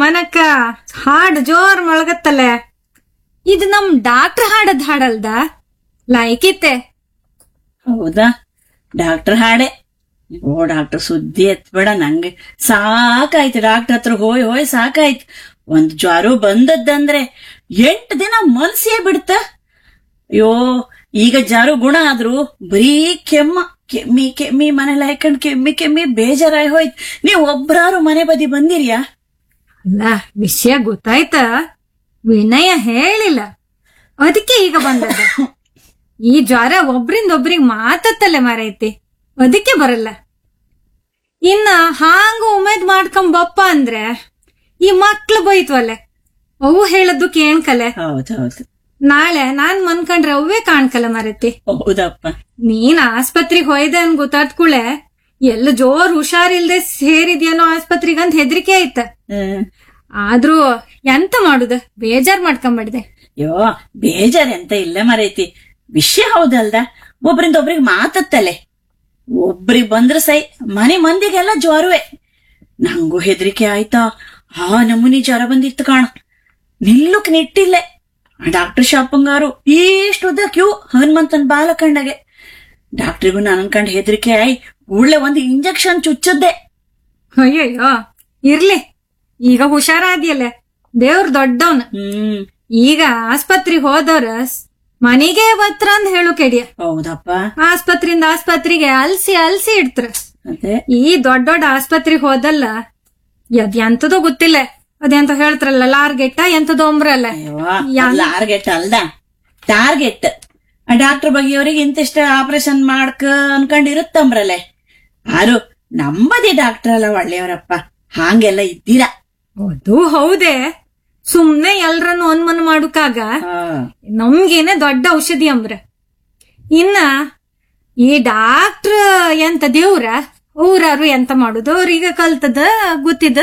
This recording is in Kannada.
ಮನಕ್ಕ ಹಾಡ್ ಜೋರ್ ಮೊಳಗತ್ತಲೆ ಇದು ನಮ್ ಡಾಕ್ಟರ್ ಹಾಡದ್ ಹಾಡಲ್ದ ಲೈಕಿತ್ತೆ ಹೌದಾ ಡಾಕ್ಟರ್ ಹಾಡೆ ಓ ಡಾಕ್ಟರ್ ಸುದ್ದಿ ಎತ್ಬೇಡ ನಂಗೆ ಸಾಕಾಯ್ತು ಡಾಕ್ಟರ್ ಹತ್ರ ಹೋಯ್ ಹೋಯ್ ಸಾಕಾಯ್ತು ಒಂದ್ ಜ್ವರ ಬಂದದ್ದಂದ್ರೆ ಎಂಟು ದಿನ ಮಲ್ಸೇ ಬಿಡ್ತ ಅಯ್ಯೋ ಈಗ ಜ್ವರ ಗುಣ ಆದ್ರೂ ಬರೀ ಕೆಮ್ಮ ಕೆಮ್ಮಿ ಕೆಮ್ಮಿ ಮನೇಲಿ ಹಾಕೊಂಡ್ ಕೆಮ್ಮಿ ಕೆಮ್ಮಿ ಬೇಜಾರಾಗಿ ಹೋಯ್ತು ನೀವ್ ಒಬ್ರಾರು ಮನೆ ಬದಿ ಬಂದಿರ್ಯಾ ಅಲ್ಲ ವಿಷಯ ಗೊತ್ತಾಯ್ತ ವಿನಯ ಹೇಳಿಲ್ಲ ಅದಕ್ಕೆ ಈಗ ಬಂದದ ಈ ಜ್ವರ ಒಬ್ರಿಂದ ಒಬ್ರಿಗೆ ಮಾತತ್ತಲೆ ಮರೈತಿ ಅದಕ್ಕೆ ಬರಲ್ಲ ಇನ್ನ ಹಾಂಗ ಉಮೇದ್ ಮಾಡ್ಕೊಂಡ್ ಬಪ್ಪ ಅಂದ್ರೆ ಈ ಮಕ್ಳು ಬೈತ್ವಲ್ಲೆ ಅವು ಹೇಳದ್ದು ಕೇಳ್ಕಲೆ ಹೌದೌದು ನಾಳೆ ನಾನ್ ಮನ್ಕಂಡ್ರೆ ಅವೇ ಕಾಣ್ಕಲ್ಲ ಮರೈತಿ ಹೌದಪ್ಪ ನೀನ್ ಆಸ್ಪತ್ರೆಗೆ ಹೋಯ್ದೆ ಅನ್ ಗೊತ್ತಾದ್ ಕೂಳೆ ಎಲ್ಲ ಜೋರ್ ಹುಷಾರಿಲ್ದೆ ಸೇರಿದ್ಯೇನೋ ಆಸ್ಪತ್ರೆಗಂತ ಹೆದರಿಕೆ ಆಯ್ತ ಹ್ಮ್ ಆದ್ರೂ ಎಂತ ಮಾಡುದ ಬೇಜಾರ್ ಮಾಡ್ಕೊಂಬಡ್ದೆ ಅಯ್ಯೋ ಬೇಜಾರ್ ಎಂತ ಇಲ್ಲ ಮರೈತಿ ವಿಷಯ ಹೌದಲ್ದ ಒಬ್ರಿಂದ ಒಬ್ರಿಗೆ ಮಾತತ್ತಲೆ ಒಬ್ರಿಗೆ ಬಂದ್ರ ಸೈ ಮನೆ ಮಂದಿಗೆಲ್ಲ ಜ್ವರವೇ ನಂಗೂ ಹೆದರಿಕೆ ಆಯ್ತಾ ಆ ನಮೂನಿ ಜ್ವರ ಬಂದಿತ್ತು ಕಾಣ ನಿಲ್ಲುಕ್ ನಿಟ್ಟಿಲ್ಲೆ ಡಾಕ್ಟರ್ ಶಾಪಂಗಾರು ಇಷ್ಟು ಉದ್ದ ಕ್ಯೂ ಹನುಮಂತನ್ ಬಾಲ ಕಂಡಗೆ ಡಾಕ್ಟ್ರಿಗೂ ನಾನು ಅನ್ಕಂಡ್ ಹೆದರಿಕೆ ಆಯ್ ಕೂಡ್ಲೆ ಒಂದು ಇಂಜೆಕ್ಷನ್ ಚುಚ್ಚದ್ದೆ ಅಯ್ಯಯ್ಯೋ ಇರ್ಲಿ ಈಗ ಹುಷಾರಾದ್ಯಲ್ಲ ದೇವ್ರ ದೊಡ್ಡವನ್ ಹ್ಮ್ ಈಗ ಆಸ್ಪತ್ರೆಗೆ ಹೋದವ್ರ ಸ್- ಮನೆಗೆ ಬತ್ರ ಅಂತ ಹೇಳು ಕೆಡಿಯ ಹೌದಪ್ಪ ಆಸ್ಪತ್ರೆಯಿಂದ ಆಸ್ಪತ್ರೆಗೆ ಅಲ್ಸಿ ಅಲ್ಸಿ ಇಡ್ತ್ರ ಅದೇ ಈ ದೊಡ್ಡ ದೊಡ್ಡ ಆಸ್ಪತ್ರೆಗೆ ಹೋದಲ್ಲ ಅದ್ ಎಂತದೋ ಗೊತ್ತಿಲ್ಲ ಅದೆಂತ ಹೇಳ್ತಾರಲ್ಲ ಲಾರ್ಗೆಟ್ಟ ಎಂತದೋ ಅಂಬ್ರಲ್ಲ ಅಯ್ಯೋ ಟಾರ್ಗೆಟ್ ಅಲ್ದ ಟಾರ್ಗೆಟ್ ಆ ಡಾಕ್ಟರ್ ಬಗೆಯವರಿಗೆ ಇಂತಿಷ್ಟ ಆಪರೇಷನ್ ಮಾಡ್ಕ ಅನ್ಕೊಂಡಿರುತ್ತಂಬ್ರಲೆ ಆರು ನಂಬದಿ ಡಾಕ್ಟರ್ ಅಲ್ಲ ಒಳ್ಳೆಯವರಪ್ಪ ಹಾಂಗೆಲ್ಲ ಇದ್ದೀರಾ ಅದು ಹೌದೇ ಸುಮ್ನೆ ಎಲ್ರನ್ನು ಅನುಮಾನ ಮಾಡುಕಾಗ ಹಾ. ನಮ್ಗೇನೆ ದೊಡ್ಡ ಔಷಧಿ ಅಂಬ್ರ ಇನ್ನ ಈ ಡಾಕ್ಟ್ರ್ ಎಂತ ದೇವ್ರ ಊರಾರು ಎಂತ ಮಾಡುದು ಅವ್ರೀಗ ಕಲ್ತದ ಗೊತ್ತಿದ್ದ